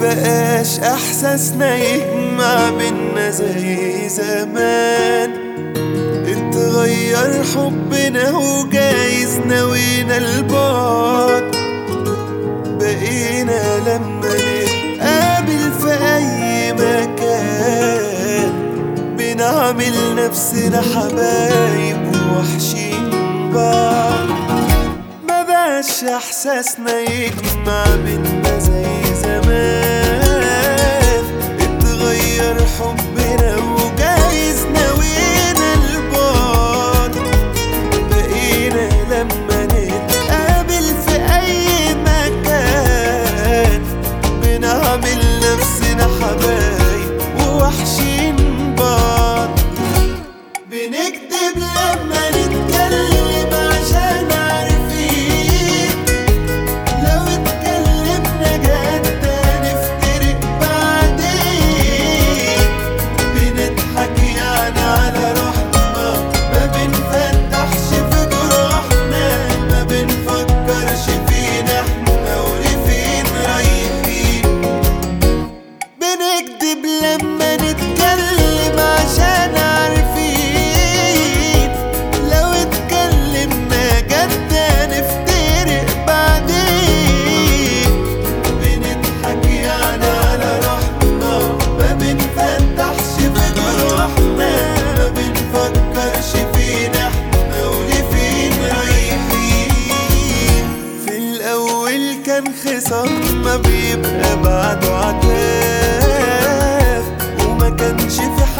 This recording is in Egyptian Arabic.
بقاش احساسنا يجمع بينا زي زمان اتغير حبنا وجايز نوينا البعد بقينا لما نتقابل في اي مكان بنعمل نفسنا حبايب ووحشين بعض ما بقاش احساسنا يجمع بينا زي زمان اتغير حبنا وجايز نوينا البعد بقينا لما نتقابل في اي مكان بنعمل نفسنا حبايب ووحشين بعض بنكتب لما نتكلم عشان عارفين لو اتكلمنا جد هنفترق بعدين بنضحك يعني على روحنا ما بنفتحش في جروحنا ما بنفكرش فينا احنا ولفين رايحين بنكدب لما نتكلم عشان عارفين لو اتكلمنا جد هنفترق بعدين بنضحك يعني على روحنا ما بنفتحش في جروحنا ما بنفكرش فينا احنا ولفين رايحين في الاول كان خصام ما بيبقى بعده عتاب وما كانش في